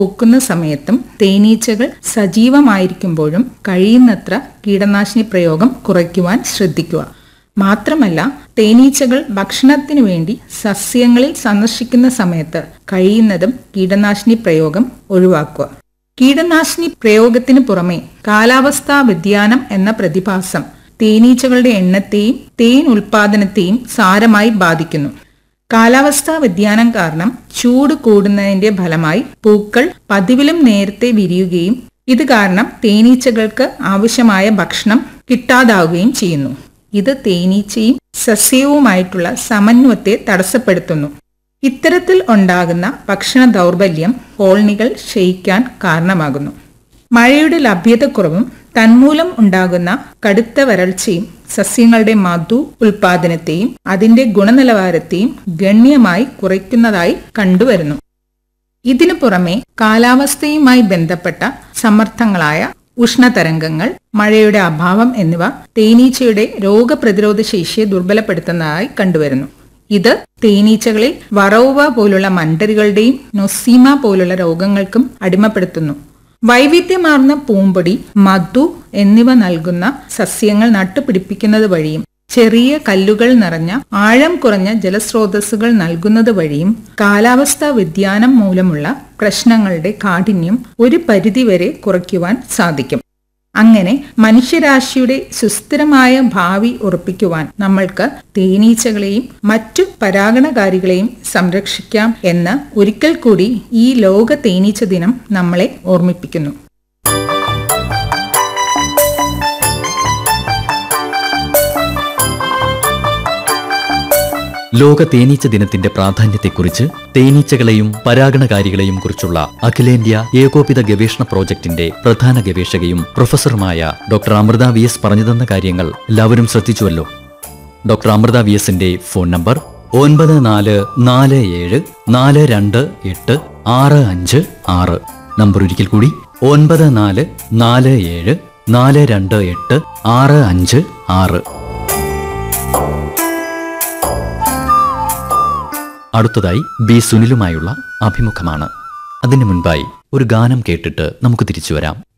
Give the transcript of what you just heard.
പൂക്കുന്ന സമയത്തും തേനീച്ചകൾ സജീവമായിരിക്കുമ്പോഴും കഴിയുന്നത്ര കീടനാശിനി പ്രയോഗം കുറയ്ക്കുവാൻ ശ്രദ്ധിക്കുക മാത്രമല്ല തേനീച്ചകൾ ഭക്ഷണത്തിനു വേണ്ടി സസ്യങ്ങളിൽ സന്ദർശിക്കുന്ന സമയത്ത് കഴിയുന്നതും കീടനാശിനി പ്രയോഗം ഒഴിവാക്കുക കീടനാശിനി പ്രയോഗത്തിന് പുറമെ കാലാവസ്ഥാ വ്യതിയാനം എന്ന പ്രതിഭാസം തേനീച്ചകളുടെ എണ്ണത്തെയും തേൻ ഉൽപാദനത്തെയും സാരമായി ബാധിക്കുന്നു കാലാവസ്ഥാ വ്യതിയാനം കാരണം ചൂട് കൂടുന്നതിന്റെ ഫലമായി പൂക്കൾ പതിവിലും നേരത്തെ വിരിയുകയും ഇത് കാരണം തേനീച്ചകൾക്ക് ആവശ്യമായ ഭക്ഷണം കിട്ടാതാവുകയും ചെയ്യുന്നു ഇത് തേനീച്ചയും സസ്യവുമായിട്ടുള്ള സമന്വയത്തെ തടസ്സപ്പെടുത്തുന്നു ഇത്തരത്തിൽ ഉണ്ടാകുന്ന ഭക്ഷണ ദൗർബല്യം കോളനികൾ ക്ഷയിക്കാൻ കാരണമാകുന്നു മഴയുടെ ലഭ്യതക്കുറവും തന്മൂലം ഉണ്ടാകുന്ന കടുത്ത വരൾച്ചയും സസ്യങ്ങളുടെ മധു ഉൽപാദനത്തെയും അതിന്റെ ഗുണനിലവാരത്തെയും ഗണ്യമായി കുറയ്ക്കുന്നതായി കണ്ടുവരുന്നു ഇതിനു പുറമെ കാലാവസ്ഥയുമായി ബന്ധപ്പെട്ട സമ്മർദ്ദങ്ങളായ ഉഷ്ണതരംഗങ്ങൾ മഴയുടെ അഭാവം എന്നിവ തേനീച്ചയുടെ രോഗപ്രതിരോധ ശേഷിയെ ദുർബലപ്പെടുത്തുന്നതായി കണ്ടുവരുന്നു ഇത് തേനീച്ചകളിൽ വറോവ പോലുള്ള മണ്ടരികളുടെയും നൊസീമ പോലുള്ള രോഗങ്ങൾക്കും അടിമപ്പെടുത്തുന്നു വൈവിധ്യമാർന്ന പൂമ്പൊടി മധു എന്നിവ നൽകുന്ന സസ്യങ്ങൾ നട്ടുപിടിപ്പിക്കുന്നത് വഴിയും ചെറിയ കല്ലുകൾ നിറഞ്ഞ ആഴം കുറഞ്ഞ ജലസ്രോതസ്സുകൾ നൽകുന്നത് വഴിയും കാലാവസ്ഥാ വ്യതിയാനം മൂലമുള്ള പ്രശ്നങ്ങളുടെ കാഠിന്യം ഒരു പരിധിവരെ കുറയ്ക്കുവാൻ സാധിക്കും അങ്ങനെ മനുഷ്യരാശിയുടെ സുസ്ഥിരമായ ഭാവി ഉറപ്പിക്കുവാൻ നമ്മൾക്ക് തേനീച്ചകളെയും മറ്റു പരാഗണകാരികളെയും സംരക്ഷിക്കാം എന്ന് ഒരിക്കൽ കൂടി ഈ ലോക തേനീച്ച ദിനം നമ്മളെ ഓർമ്മിപ്പിക്കുന്നു ലോക തേനീച്ച ദിനത്തിന്റെ പ്രാധാന്യത്തെക്കുറിച്ച് തേനീച്ചകളെയും പരാഗണകാരികളെയും കുറിച്ചുള്ള അഖിലേന്ത്യാ ഏകോപിത ഗവേഷണ പ്രോജക്ടിന്റെ പ്രധാന ഗവേഷകയും പ്രൊഫസറുമായ ഡോക്ടർ അമൃത വി എസ് പറഞ്ഞുതന്ന കാര്യങ്ങൾ എല്ലാവരും ശ്രദ്ധിച്ചുവല്ലോ ഡോക്ടർ അമൃത വി എസിന്റെ ഫോൺ നമ്പർ ഒൻപത് നാല് നാല് ഏഴ് നാല് രണ്ട് എട്ട് ആറ് അഞ്ച് ആറ് നമ്പർ ഒരിക്കൽ കൂടി ഒൻപത് നാല് നാല് ഏഴ് നാല് രണ്ട് എട്ട് ആറ് അഞ്ച് ആറ് അടുത്തതായി ബി സുനിലുമായുള്ള അഭിമുഖമാണ് അതിനു മുൻപായി ഒരു ഗാനം കേട്ടിട്ട് നമുക്ക് തിരിച്ചു വരാം